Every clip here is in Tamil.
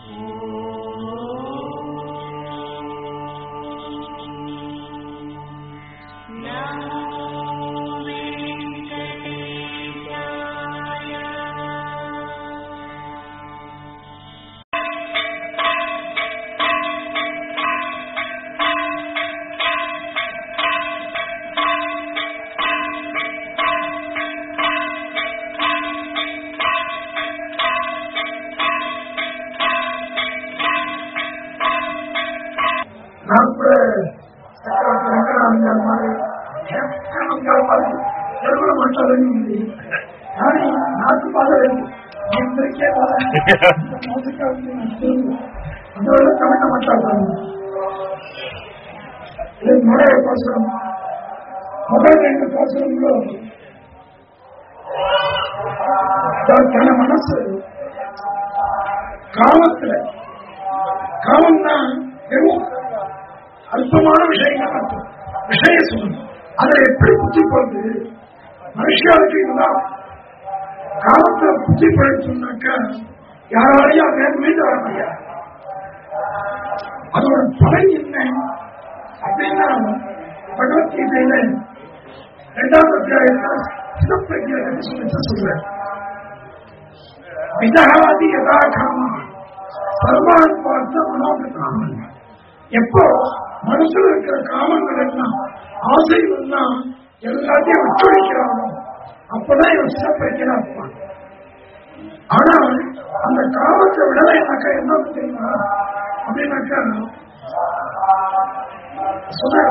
నాకు కూడా చక్రవర్తి వెంకటరామ గారు మరి గారు మరి తెలుగులో మాట్లాడని ఉంది కానీ నాకు బాధ లేదు అందరికీ బాధ అందువల్ల కనుక మాట్లాడతాను ఇది మూడవ కోసం మొదటి రెండు కోసంలో తన మనస్సు காமத்துல காமம்னா வெறும் அல்பமான விஷயங்கள் அர்த்தம் விஷய சொல்லணும் அதை எப்படி புத்தி போறது மனுஷாளுக்கு இதுதான் காமத்தை புத்தி படுத்தோம்னாக்கா யாராலையும் அதை மீண்டு வர முடியாது அதோட பலன் என்ன அப்படின்னா பகவத்கீதையில இரண்டாவது அத்தியாயத்துல சிவப்பிரஜை சொல்லி சொல்றேன் விதகாதி யதா காம சர்வான் பார்த்த மனோகதாமன் எப்போ மனசுல இருக்கிற காமங்கள் எல்லாம் ஆசைகள் எல்லாம் எல்லாத்தையும் ஒத்துழைக்கிறானோ அப்பதான் இவன் சிறப்பிக்கிறா இருப்பான் ஆனா அந்த காமத்தை விடலைனாக்கா என்ன தெரியுமா அப்படின்னாக்கா சொன்ன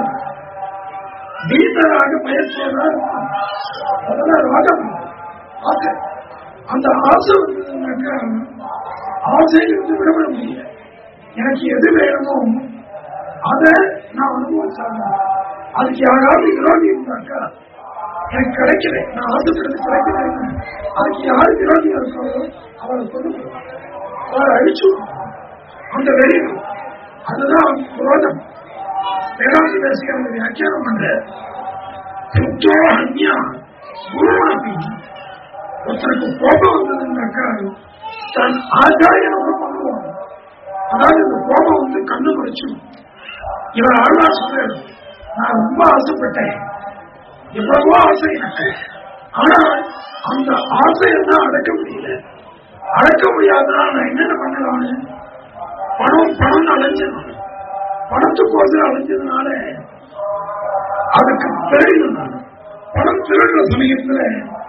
வீட்டராக பயிற்சியதான் அதெல்லாம் ராகம் ஆசை அந்த ஆசை வந்ததுனாக்கா ஆசையிலிருந்து விடுபட முடியல எனக்கு எது வேணுமோ அதை நான் அனுபவிச்சாங்க அதுக்கு யாராவது விரோதி இருந்தாக்கா எனக்கு கிடைக்கல நான் ஆசைப்படுறது கிடைக்கல அதுக்கு யாரு விரோதி இருக்காரோ அவரை கொண்டு அவரை அழிச்சு அந்த வெளியில் அதுதான் குரோதம் வேதாந்த தேசிய அந்த வியாக்கியானம் பண்ற திருத்தோ அந்யா குருவாபி ஒருத்தருக்கு கோபம் வந்ததுன்னாக்கா தன் ஆச்சாரியனை பண்ணுவான் அதாவது இந்த கோபம் வந்து கண்ணு மறைச்சிடும் இவர் ஆழ்வார் சொல்றாரு நான் ரொம்ப ஆசைப்பட்டேன் எவ்வளவோ ஆசை எனக்கு ஆனா அந்த ஆசையெல்லாம் அடக்க முடியல அடக்க முடியாதனால நான் என்னென்ன பண்ணலாம்னு பணம் பணம் அலைஞ்சது பணத்துக்கோசரம் அலைஞ்சதுனால அதுக்கு திருடணும் நான் பணம் திருடுற சமயத்துல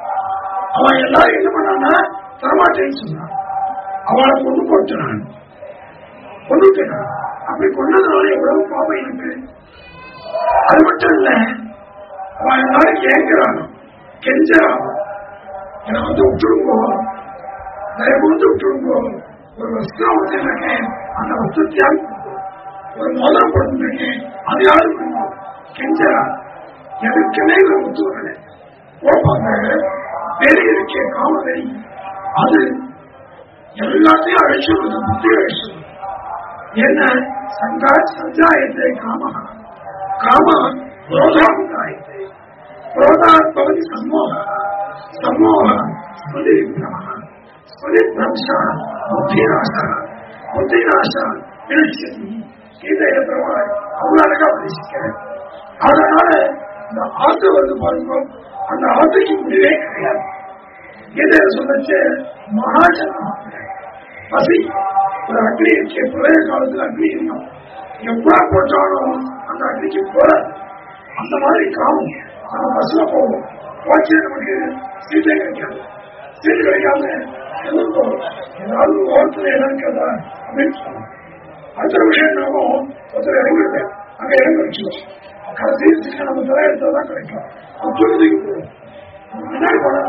அவன் எல்லாரும் என்ன பண்ணான்னா தரமாட்டேன்னு சொன்னான் அவளை கொண்டு போட்டுனான் கொண்டுட்டான் அப்படி கொண்டதுனால எவ்வளவு பாவம் எனக்கு அது மட்டும் இல்ல அவன் எல்லாரும் கேட்கிறான் கெஞ்சறான் என்னை வந்து விட்டுடுங்கோ தயவு வந்து விட்டுடுங்கோ ஒரு வஸ்திரம் வச்சிருக்கேன் அந்த வஸ்திரத்தையால் ஒரு மோதிரம் போட்டுருக்கேன் அது யாரும் கெஞ்சரா எதுக்குமே இவர் ஒத்து வரல போப்பாங்க வெறி இருக்கே காம வெறி அது எல்லாத்தையும் அழைச்சிடுறது புத்தி அழைச்சிடுது என்ன சங்கா சஞ்சாயத்தை காம காம குரோதாமுதாயத்தை குரோதாத் பவதி சம்மோக சம்மோக ஸ்மிருதி விக்ரம ஸ்மிருதி பிரம்சா புத்திநாச புத்திநாச எழுச்சியது கீதையில பெருமாள் அவ்வளவு அழகா உபதேசிக்கிறேன் அதனால இந்த ஆசை வந்து பாருங்க அந்த ஆசைக்கு முடிவே கிடையாது கீதையில சொல்லச்சு மகாஜனம் பசி ஒரு அக்னி இருக்கு பழைய காலத்துல அக்னி இருக்கும் எவ்வளவு போட்டாலும் அந்த அக்னிக்கு போறாது அந்த மாதிரி காமம் நம்ம பஸ்ல போவோம் போச்சு நமக்கு சீட்டே கிடைக்காது சீட்டு கிடைக்காம எதிர்ப்போம் ஏதாவது ஓரத்துல இடம் இருக்கதா அப்படின்னு சொல்லுவோம் அடுத்த விஷயம் என்னவோ ஒருத்தர் இறங்கிடுது அங்க இடம் கிடைச்சிடும் கடைசி சீட்டை நம்ம தலை எடுத்தாதான் கிடைக்கும் அது தூக்கி தூக்கி போடும் முன்னாடி போனா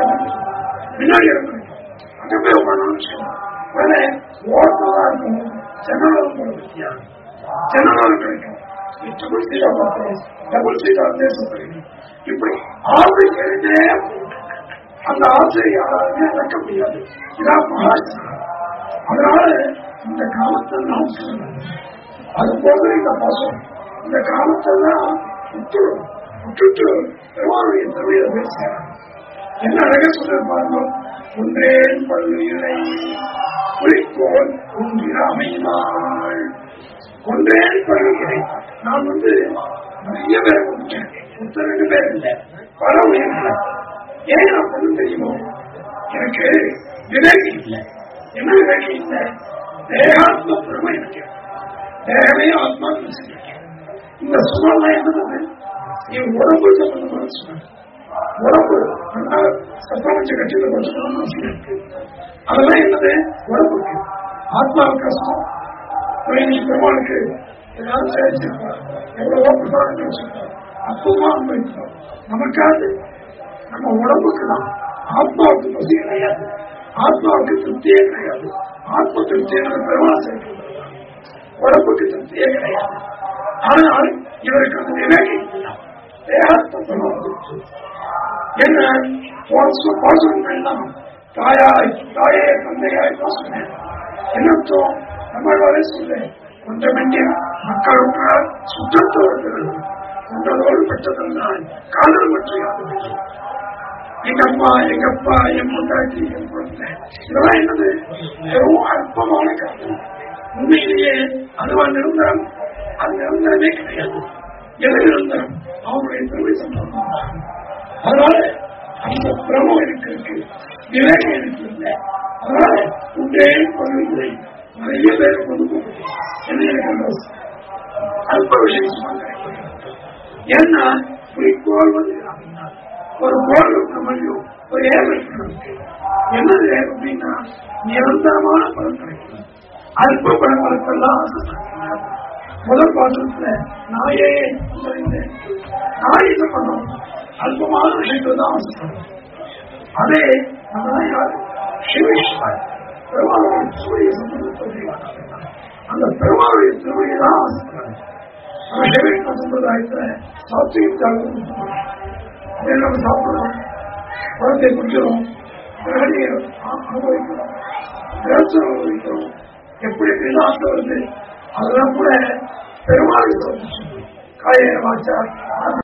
முன்னாடி இடம் கிடைக்கும் அங்க போய் உட்காரணும்னு சொல்லலாம் உடனே ஓரத்தான் இருக்கும் ஜன்னலும் போட பத்தியா ஜன்னலும் கிடைக்கும் டபுள் சீட்டா பார்த்தோம் டபுள் சீட்டா தேசம் இப்படி ஆசை கேட்டே அந்த ஆசை யாராலுமே நடக்க முடியாது இதான் மகாசனம் அதனால இந்த காலத்தை நாம் சொல்லணும் அது போக இந்த பாசம் இந்த காலத்தெல்லாம் விட்டுடும் விட்டுட்டு பெருமாளுடைய திருவையில போய் சேரணும் என்ன அழக சொல்ற பாருங்க ஒன்றேன் பல்லுயிரை குறிக்கோள் ஒன்றில் அமைந்தாள் கொன்றேன் கொள்கிறேன் நான் வந்து நிறைய பேர் கொடுத்தேன் ஒருத்தர் ரெண்டு பேர் இல்லை பல உயிர்கள் ஏன் நான் கொண்டு தெரியுமோ எனக்கு விவேகம் இல்லை என்ன விவேகம் இல்லை தேகாத்ம பிரமை எனக்கு தேகமே ஆத்மா இந்த சுமல்லாம் என்னது என் உடம்பு சம்பந்தமான சுமம் உடம்பு நல்லா சத்தம் வச்ச கட்சியில் கொஞ்சம் இருக்கு அதெல்லாம் என்னது உடம்புக்கு ஆத்மாவுக்கு சுமம் நீ பெருமாளுக்கு ஏதாவது சேவிச்சிருப்பார் எவ்வளவோ பிரசாதம் வச்சிருப்பார் அற்புதமா அனுபவிக்கிறோம் நமக்காது நம்ம உடம்புக்கு தான் ஆத்மாவுக்கு பசி கிடையாது ஆத்மாவுக்கு திருப்தியே கிடையாது ஆத்ம திருப்தியை நம்ம பெருமாள் சேர்க்கிறது உடம்புக்கு திருப்தியே கிடையாது ஆனால் இவருக்கு அந்த விவேகம் இல்லை என்ன பாசனம் எல்லாம் தாயாய் தாயே தந்தையாய் பாசனம் என்னத்தோம் நம்மளாலே சொல்ல கொஞ்சமெங்கே மக்கள் உற்றால் சுற்றத்தோடு கொண்டதோடு பெற்றதென்றால் காதல் பற்றியாது எங்க அம்மா எங்க அப்பா என் முண்டாட்டி என் குழந்தை இதெல்லாம் என்னது வெறும் அற்பமான காதல் உண்மையிலேயே அதுவா நிரந்தரம் அது நிரந்தரமே கிடையாது எது நிரந்தரம் அவருடைய பெருமை சம்பந்தம் அதனால அந்த பிரமம் எனக்கு இருக்கு விவேகம் எனக்கு இல்லை அதனால உண்டே கொள்ளுகிறேன் நிறைய பேர் கொண்டு போகுது என்ன எனக்கு அல்ப விஷயம் சொன்னாங்க ஏன்னா குறிக்கோள் வந்து ஒரு கோல் நம்மளையும் ஒரு ஏழை என்னது அப்படின்னா நிரந்தரமான பலன் கிடைக்கும் அல்ப பலன்களுக்கெல்லாம் ஆசைப்படுகிறார் முதல் பாசத்துல நாயே அறிந்தேன் நாய் என்ன பண்ணும் அல்பமான விஷயங்கள் தான் ஆசைப்படும் அதே நம்ம யார் சிவேஸ்வர் பெருமாளுடைய சூரிய சம்பந்தத்தை அந்த பெருமாளுடைய திருமையை தான் ஆசைப்படுறாங்க நம்ம சிவேஸ்வர சம்பிரதாயத்துல சாத்விக அதை நம்ம சாப்பிடுறோம் குழந்தை குடிக்கிறோம் கிரகணியை அனுபவிக்கிறோம் நேரத்தில் அனுபவிக்கிறோம் எப்படி எப்படிலாம் ஆசை வருது அதெல்லாம் கூட பெருமாள் காய வாச்சா அந்த